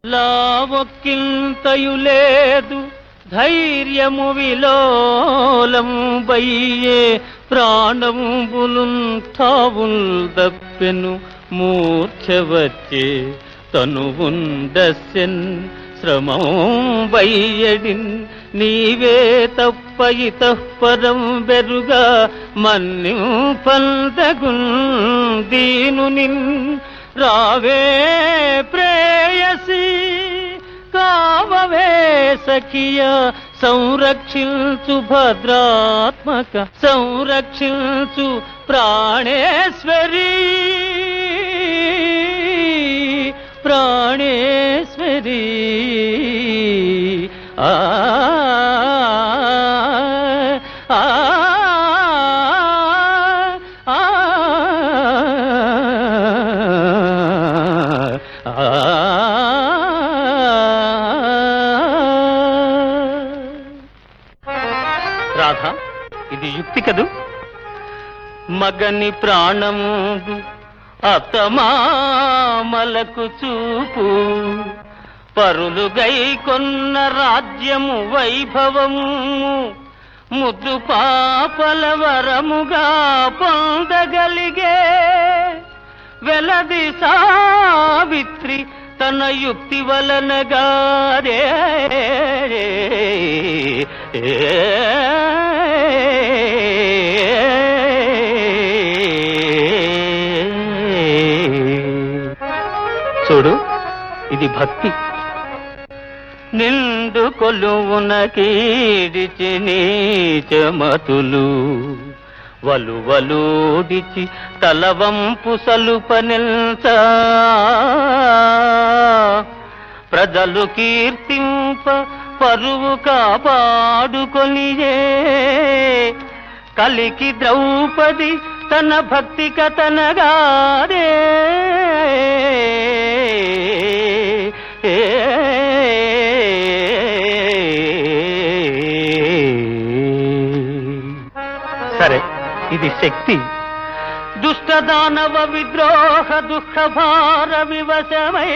లావొక్కింతయు లేదు ధైర్యము విలోలం బయ్యే ప్రాణంబులున్ తావుల్ దప్పెను మూర్ఛ వచ్చే తనువుండస్యన్ శ్రమం వయ్యడిన్ నీవే తప్ప ఇతఃపరం బెరుగా మన్నిం పందగున్ దీనునిన్ రావే ప్రేయసి కావవే సఖియ సంరక్షించు భద్రాత్మక సంరక్షించు ప్రాణేశ్వరి ప్రాణేశ్వరి ఆ ఆ, ఆ, రాధ ఇది యుక్తి కదూ మగని ప్రాణము అతమామలకు చూపు పరులుగై కొన్న రాజ్యము వైభవము ముద్దు పాపల వరముగా పొందగలిగే వెలది సావిత్రి తన యుక్తి వలనగారే చూడు ఇది భక్తి నిండు కొలువున కీడిచి నీచమతులు వలువలోడిచి తలవంపు సలుపనిల్చ ప్రజలు కీర్తింప పరువు కాపాడుకొనియే కలికి ద్రౌపది తన భక్తి కథనగారే సరే ఇది శక్తి దుష్ట దానవ విద్రోహ దుఃఖ భార వివశమై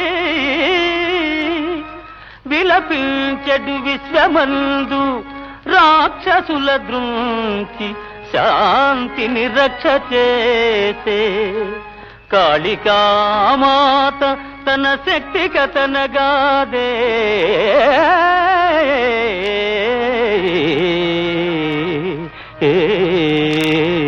విలపించెడు విశ్వమందు రాక్షసుల దృంచి శాంతిని రక్ష చేసే కాళికామాత తన శక్తి కథనగాదే ఏ